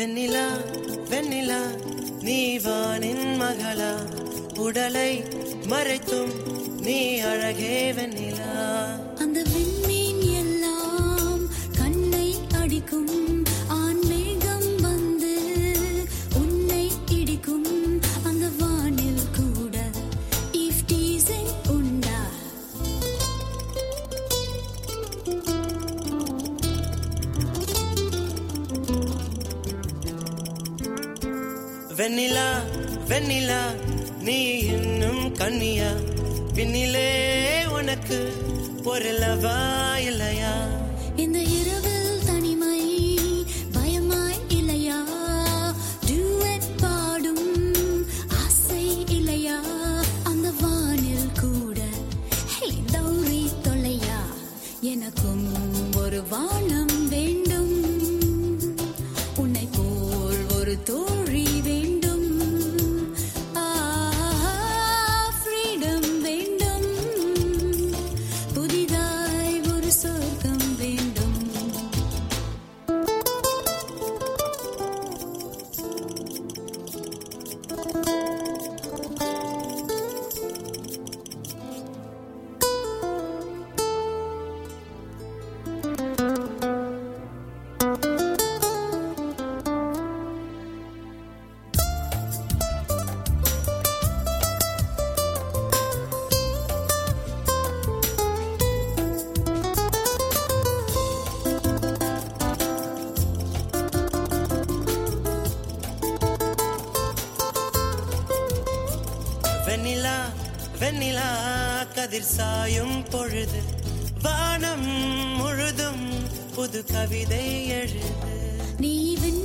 வெண்ணிலா வெண்ணிலா நீ வானின் மகளா உடலை மறைத்தும் நீ அழகே வெண்ணிலா அந்த விண்மீன் எல்லாம் கண்ணை அடிக்கும் ஆன்மீகம் வந்து உன்னை இடிக்கும் அந்த வானில் கூட if teasing உண்டா வெண்ணிலா வெண்ணிலா நீ இன்னும் கண்ணியா பின்னிலே உனக்கு ஒரு லவா இல்லையா இந்த இரவில் தனிமை பயமாய் இல்லையா duet பாடும் ஆசை இல்லையா அந்த வானில் கூட ஹே தௌரி தொலையா எனக்கும் ஒரு வானம் வேண்டும் உன்னை போல் ஒரு தோழி வேண்டும் ஃப்ரீடம் வேண்டும் புதிதாய் ஒரு சொர்க்கம் வேண்டும் வெண்ணிலா வெண்ணிலா கதிர் சாயும் பொழுது வானம் முழுதும் புது கவிதை எழுது நீ விண்